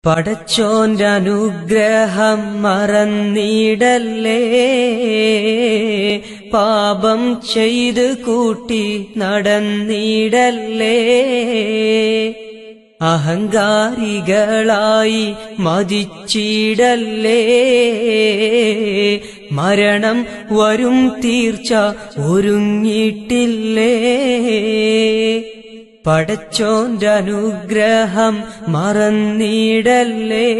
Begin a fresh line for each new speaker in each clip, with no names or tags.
പടച്ചോന്റെ അനുഗ്രഹം മറന്നിടല്ലേ പാപം ചെയ്ത് കൂട്ടി നടന്നിടല്ലേ അഹങ്കാരികളായി മതിച്ചിടല്ലേ മരണം വരും തീർച്ച ഒരുങ്ങിയിട്ടില്ലേ പടച്ചോന്റെ അനുഗ്രഹം മറന്നിടല്ലേ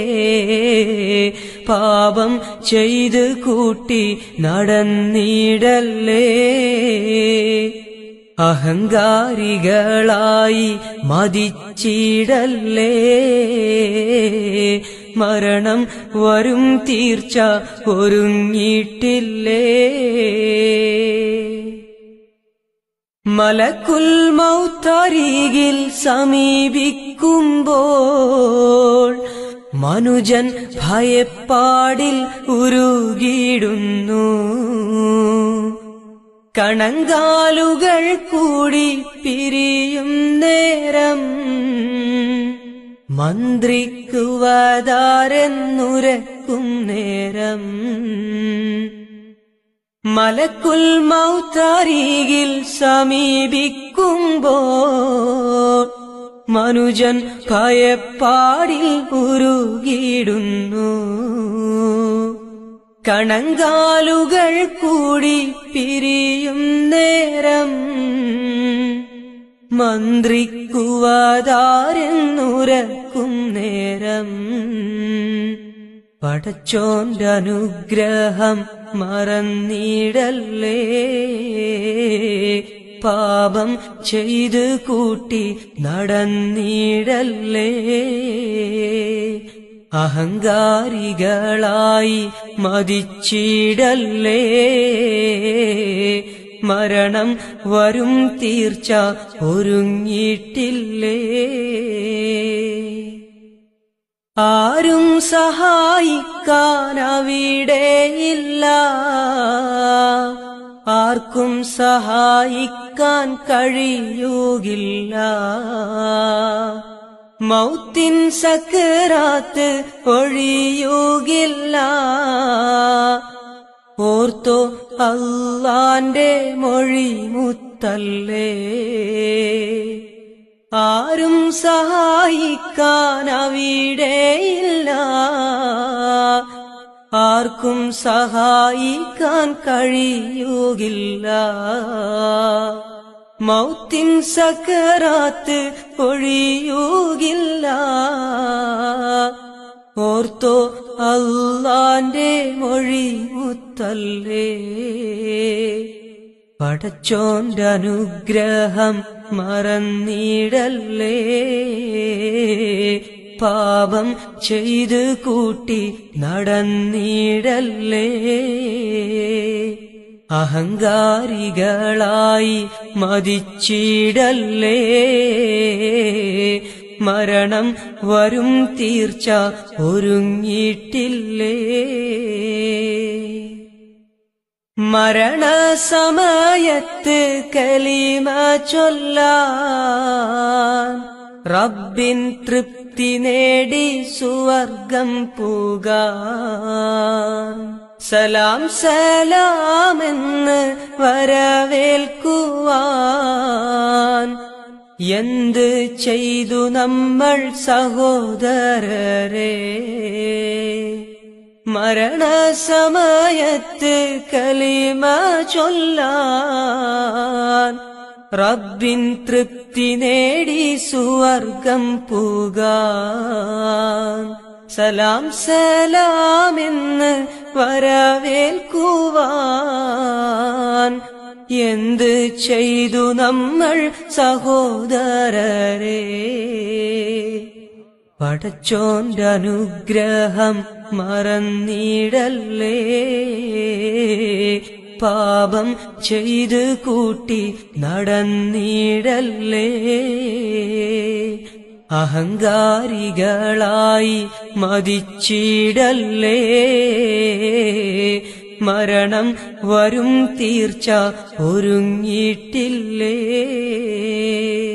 പാപം ചെയ്ത് കൂട്ടി നടന്നിടല്ലേ അഹങ്കാരികളായി മതിച്ചിടല്ലേ മരണം വരും തീർച്ച ഒരുങ്ങിയിട്ടില്ലേ മലക്കുൽ മൗത്തരികിൽ സമീപിക്കുമ്പോൾ മനുജൻ ഭയപ്പാടിൽ ഉരുകിടുന്നു കണങ്കാലുകൾ കൂടി പിരിയും നേരം മന്ത്രിക്കുവതാരെന്നുരക്കും നേരം മലക്കുൽ മൗത്തരികിൽ സമീപിക്കുമ്പോൾ മനുജൻ ഭയപ്പാടിൽ ഉരുകിടുന്നു കണങ്കാലുകൾ കൂടി പിരിയും നേരം മന്ത്രിക്കുവതാരെന്നുരക്കും നേരം പടച്ചോന്റെ അനുഗ്രഹം മറന്നിടല്ലേ പാപം ചെയ്ത് കൂട്ടി നടന്നിടല്ലേ അഹങ്കാരികളായി മതിച്ചിടല്ലേ മരണം വരും തീർച്ച ഒരുങ്ങിയിട്ടില്ലേ ആരും സഹായിക്കാൻ അവിടെയില്ല ആർക്കും സഹായിക്കാൻ കഴിയുകില്ല മൗത്തിൻ സക്കറാത്ത് ഒഴിയുകില്ല ഓർത്തോ അല്ലാന്റെ മൊഴി മുത്തല്ലേ ആരും സഹായിക്കാൻ അവിടെയില്ല ആർക്കും സഹായിക്കാൻ കഴിയുകില്ല മൗത്തിൻ സക്കറാത്ത് ഒഴിയുകില്ല ഓർത്തോ അല്ലാന്റെ മൊഴി മുത്തല്ലേ പടച്ചോന്റെ അനുഗ്രഹം മറന്നിടല്ലേ പാപം ചെയ്ത് കൂട്ടി നടന്നിടല്ലേ അഹങ്കാരികളായി മതിച്ചിടല്ലേ മരണം വരും തീർച്ച ഒരുങ്ങിയിട്ടില്ലേ മരണസമയത്ത് കലിമ ചൊല്ലാൻ റബ്ബിൻ തൃപ്തി നേടി സുവർഗം പോകാൻ സലാം സലാമെന്ന് വരവേൽക്കുവാൻ എന്ത് ചെയ്തു നമ്മൾ സഹോദരരെ മരണസമയത്ത് കലിമ ചൊല്ലാൻ റബ്ബിൻ തൃപ്തി നേടി സുവർഗം പോകാൻ സലാം സലാമെന്ന് വരവേൽക്കുവാൻ എന്ത് ചെയ്തു നമ്മൾ സഹോദരരെ പടച്ചോന്റെ അനുഗ്രഹം മറന്നിടല്ലേ പാപം ചെയ്ത് കൂട്ടി നടന്നിടല്ലേ അഹങ്കാരികളായി മതിച്ചിടല്ലേ മരണം വരും തീർച്ച ഒരുങ്ങിയിട്ടില്ലേ